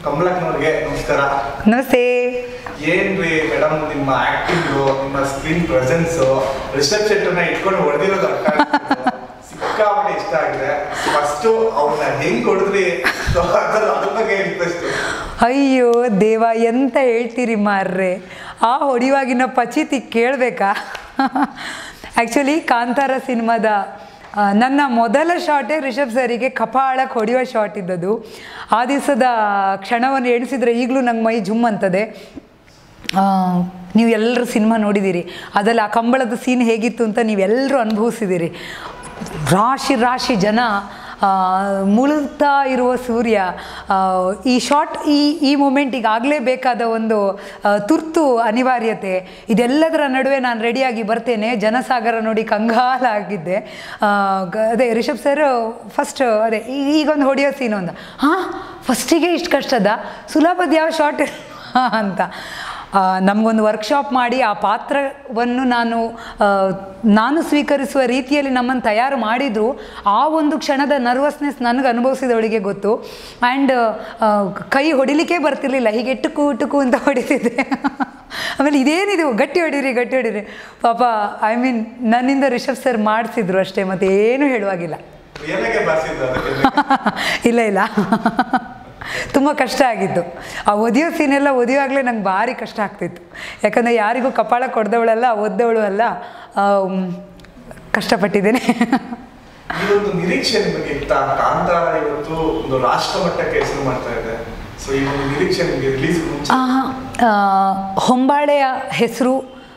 ಕಮಲಕ್ನವ್ರಿಗೆ ನಮಸ್ಕಾರ ನಮಸ್ತೆ ಏನ್ರಿ ಮೇಡಮ್ ನಿಮ್ಮ ಆಕ್ಟಿಂಗ್ ನಿಮ್ಮ ಸ್ಕ್ರೀನ್ ಪ್ರೆಸೆನ್ಸ್ ರಿಷಬ್ ಶೆಟ್ಟರ್ನ ಇಟ್ಕೊಂಡು ಹೊಡೆದಿರೋದು ಅರ್ಥ ಆಗ್ತಿಲ್ಲ. ಸಿಕ್ಕಾಪಟ್ಟೆ ಇಷ್ಟ ಆಗಿದೆ ಫಸ್ಟ್ ಅವ್ರನ್ನ ಹೆಂಗ್ ಹೊಡೆದ್ರಿ So ಅದ್ರ ಅದ್ರ ಬಗ್ಗೆ ರಿಕ್ವೆಸ್ಟ್ ಅಯ್ಯೋ ದೇವ ಎಂತ ಹೇಳ್ತೀರಿ ಮಾರ್ರೆ ಆ ಹೊಡಿವಾಗಿನ ಪಚಿತಿ ಕೇಳಬೇಕಾ ಆ್ಯಕ್ಚುಲಿ ಕಾಂತಾರ ಸಿನಿಮಾದ ಆ, ನನ್ನ ಮೊದಲ ಶಾಟೇ ರಿಷಬ್ ಸರಿಗೆ ಕಪಾಳಕ್ಕೆ ಹೊಡೆಯುವ ಶಾಟ್ ಇದ್ದದ್ದು ಆ ದಿವಸದ ಕ್ಷಣವನ್ನು ಎಣಿಸಿದರೆ ಈಗಲೂ ನಂಗೆ ಮೈ ಜುಮ್ ಅಂತದೆ ಆ, ನೀವು ಎಲ್ಲರೂ ಸಿನಿಮಾ ನೋಡಿದ್ದೀರಿ ಅದರಲ್ಲಿ ಆ ಕಂಬಳದ ಸೀನ್ ಹೇಗಿತ್ತು ಅಂತ ನೀವೆಲ್ಲರೂ ಅನುಭವಿಸಿದ್ದೀರಿ ರಾಶಿ ರಾಶಿ ಜನ ಆ, ಮುಳುಗ್ತಾ ಇರುವ ಸೂರ್ಯ ಆ, ಈ ಶಾರ್ಟ್ ಈ ಈ ಮೂಮೆಂಟಿಗೆ ಆಗಲೇಬೇಕಾದ ಒಂದು ಆ, ತುರ್ತು ಅನಿವಾರ್ಯತೆ ಇದೆಲ್ಲದರ ನಡುವೆ ನಾನು ರೆಡಿಯಾಗಿ ಬರ್ತೇನೆ ಜನಸಾಗರ ನೋಡಿ ಕಂಗಾಲಾಗಿದ್ದೆ ಆ, ಗ- ಅದೇ ರಿಷಬ್ ಸರ್ ಫಸ್ಟ್ ಅದೇ ಈ- ಈಗೊಂದು ಹೊಡೆಯೋ ಸೀನು ಅಂತ ಹಾಂ ಫಸ್ಟಿಗೆ ಇಷ್ಟು ಕಷ್ಟದ ಸುಲಭದ ಯಾವ ಶಾರ್ಟ್ ಅಂತ ಆ, ನಮಗೊಂದು ವರ್ಕ್ಶಾಪ್ ಮಾಡಿ ಆ ಪಾತ್ರವನ್ನು ನಾನು ಆ, ನಾನು ಸ್ವೀಕರಿಸುವ ರೀತಿಯಲ್ಲಿ ನಮ್ಮನ್ನು ತಯಾರು ಮಾಡಿದ್ರು ಆ ಒಂದು ಕ್ಷಣದ ನರ್ವಸ್ನೆಸ್ ನನಗೆ ಅನುಭವಿಸಿದವಳಿಗೆ ಗೊತ್ತು ಆ್ಯಂಡ್ ಕೈ ಹೊಡಿಲಿಕ್ಕೆ ಬರ್ತಿರ್ಲಿಲ್ಲ ಹೀಗೆ ಟುಕು ಟುಕು ಅಂತ ಹೊಡಿತಿದ್ದೆ ಆಮೇಲೆ ಇದೇನಿದು ಗಟ್ಟಿ ಹೊಡೀರಿ ಗಟ್ಟಿ ಹೊಡೀರಿ ಪಾಪ ಐ ಮೀನ್ ನನ್ನಿಂದ ರಿಷಬ್ ಸರ್ ಮಾಡಿಸಿದ್ರು ಅಷ್ಟೇ ಮತ್ತೆ ಏನೂ ಹೇಳುವಾಗಿಲ್ಲ ಏನಾಗೆ ಬರ್ಸಿದ್ದು ಅದಕ್ಕೆ ಇಲ್ಲ ಇಲ್ಲ ತುಂಬ ಕಷ್ಟ ಆಗಿತ್ತು ಆ ಒದಿಯೋ ಸೀನೆಲ್ಲ ಒದಿಯುವಾಗಲೇ ನಂಗೆ ಭಾರಿ ಕಷ್ಟ ಆಗ್ತಿತ್ತು ಯಾಕಂದರೆ ಯಾರಿಗೂ ಕಪಾಳ ಕೊಡ್ದವಳಲ್ಲ ಒದ್ದವಳು ಅಲ್ಲ ಆಮ್, ಕಷ್ಟಪಟ್ಟಿದ್ದೇನೆ ಈ ಒಂದು ನಿರೀಕ್ಷೆ ನಿಮಗೆ ಇತ್ತ ಕಾಂತಾರ ಇವತ್ತು ಒಂದು ರಾಷ್ಟ್ರ ಮಟ್ಟಕ್ಕೆ ಹೆಸರು ಮಾಡ್ತಾ ಇದೆ ಸೊ ಈ ಒಂದು ನಿರೀಕ್ಷೆ ನಿಮಗೆ ರಿಲೀಸ್ ಮುಂಚೆ ಆ, ಆ, ಹೊಂಬಾಳೆಯ ಹೆಸರು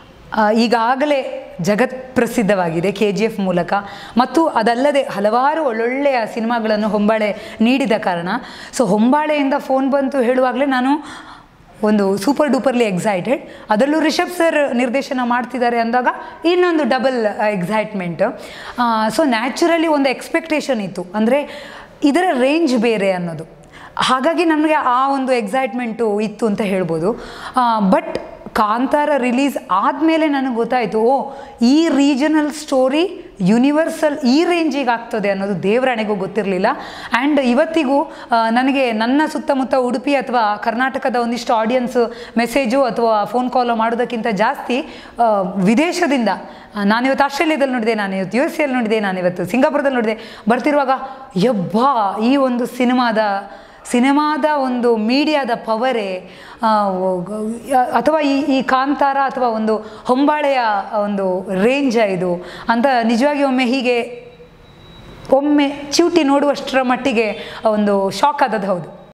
ಈಗಾಗಲೇ ಜಗತ್ ಪ್ರಸಿದ್ಧವಾಗಿದೆ ಕೆ ಜಿ ಎಫ್ ಮೂಲಕ ಮತ್ತು ಅದಲ್ಲದೆ ಹಲವಾರು ಒಳ್ಳೊಳ್ಳೆಯ ಸಿನಿಮಾಗಳನ್ನು ಹೊಂಬಾಳೆ ನೀಡಿದ ಕಾರಣ ಸೊ ಹೊಂಬಾಳೆಯಿಂದ ಫೋನ್ ಬಂತು ಹೇಳುವಾಗಲೇ ನಾನು ಒಂದು ಸೂಪರ್ ಡೂಪರ್ಲಿ ಎಕ್ಸೈಟೆಡ್ ಅದರಲ್ಲೂ ರಿಷಬ್ ಸರ್ ನಿರ್ದೇಶನ ಮಾಡ್ತಿದ್ದಾರೆ ಅಂದಾಗ ಇನ್ನೊಂದು ಡಬಲ್ ಎಕ್ಸೈಟ್ಮೆಂಟ್ ಸೊ ನ್ಯಾಚುರಲಿ ಒಂದು ಎಕ್ಸ್ಪೆಕ್ಟೇಷನ್ ಇತ್ತು ಅಂದರೆ ಇದರ ರೇಂಜ್ ಬೇರೆ ಅನ್ನೋದು ಹಾಗಾಗಿ ನಮಗೆ ಆ ಒಂದು ಎಕ್ಸೈಟ್ಮೆಂಟು ಇತ್ತು ಅಂತ ಹೇಳ್ಬೋದು ಬಟ್ ಕಾಂತಾರ ರಿಲೀಸ್ ಆದಮೇಲೆ ನನಗೆ ಗೊತ್ತಾಯಿತು ಓ ಈ ರೀಜನಲ್ ಸ್ಟೋರಿ ಯೂನಿವರ್ಸಲ್ ಈ ರೇಂಜಿಗೆ ಆಗ್ತದೆ ಅನ್ನೋದು ದೇವರಾಣೆಗೂ ಗೊತ್ತಿರಲಿಲ್ಲ ಆ್ಯಂಡ್ ಇವತ್ತಿಗೂ ಆ, ನನಗೆ ನನ್ನ ಸುತ್ತಮುತ್ತ ಉಡುಪಿ ಅಥವಾ ಕರ್ನಾಟಕದ ಒಂದಿಷ್ಟು ಆಡಿಯನ್ಸ್ ಮೆಸೇಜು ಅಥವಾ ಫೋನ್ ಕಾಲು ಮಾಡೋದಕ್ಕಿಂತ ಜಾಸ್ತಿ ಆ, ವಿದೇಶದಿಂದ ಆ, ನಾನಿವತ್ತು ಆಸ್ಟ್ರೇಲಿಯಾದಲ್ಲಿ ನೋಡಿದೆ ನಾನು ಇವತ್ತು ಯು ಎಸ್ ಎಲ್ಲಿ ನೋಡಿದೆ ನಾನು ಇವತ್ತು ಸಿಂಗಾಪುರದಲ್ಲಿ ನೋಡಿದೆ ಬರ್ತಿರುವಾಗ ಯಬ್ಬಾ ಈ ಒಂದು ಸಿನಿಮಾದ ಸಿನಿಮಾದ ಒಂದು ಮೀಡಿಯಾದ ಪವರೇ ಆ, ಒ- ಅಥವಾ ಈ ಈ ಕಾಂತಾರ ಅಥವಾ ಒಂದು ಹೊಂಬಾಳೆಯ ಒಂದು ರೇಂಜ ಇದು ಅಂತ ನಿಜವಾಗಿ ಒಮ್ಮೆ ಹೀಗೆ ಒಮ್ಮೆ ಚಿವುಟಿ ನೋಡುವಷ್ಟರ ಮಟ್ಟಿಗೆ ಒಂದು ಶಾಕ್ ಆದದ್ದು ಹೌದು